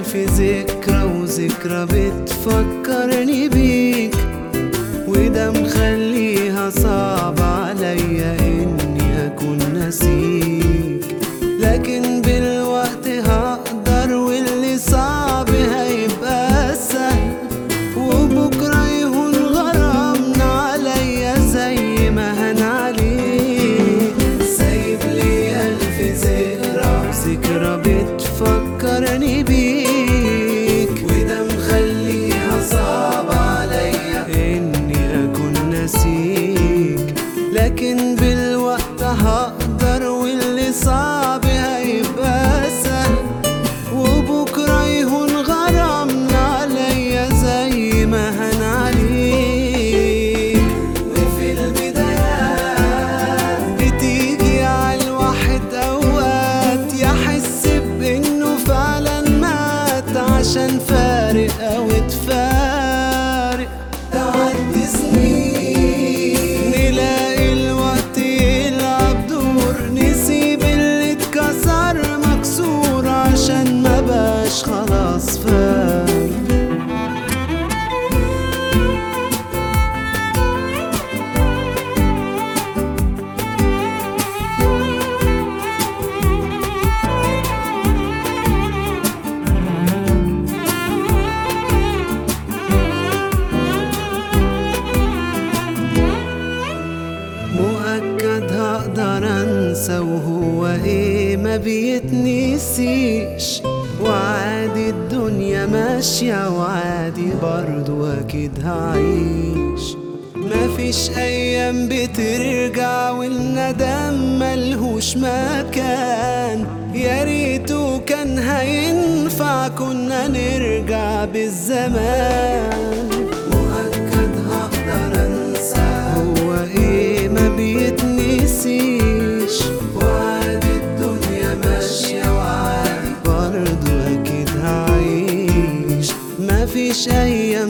ألف ذكرى وذكرى بتفكرني بيك وده مخليها صعب عليا إني أكون نسيك لكن بالوقت هقدر واللي صعب هيبقى سهل وبكرة يهون غرامنا عليا زي ما هن عليك سايب لي ألف ذكرى وذكرى بتفكرني بيك وده مخليها صعب عليا إني أكون نسيك لكن بالوقت هقدر واللي صعب هيبقى سهل وبكرة يهون غرامنا عليا زي ما هن عليك وفي البدايات بتيجي على الواحد أوقات يحس بإنه فعلا مات عشان فارق أو اتفارق تعدي سنين نلاقي الوقت يلعب دور نسيب اللي اتكسر مكسور عشان ما بقاش خلاص فارق مؤكد هقدر انسى وهو ايه ما بيتنسيش وعادي الدنيا ماشية وعادي برضو اكيد هعيش مفيش ايام بترجع والندم ملهوش مكان يا ريته كان هينفع كنا نرجع بالزمان مؤكد هقدر انسى هو ايه ما بيتنسيش وعادي الدنيا ماشية وعادي برضو اكيد هعيش مفيش ايام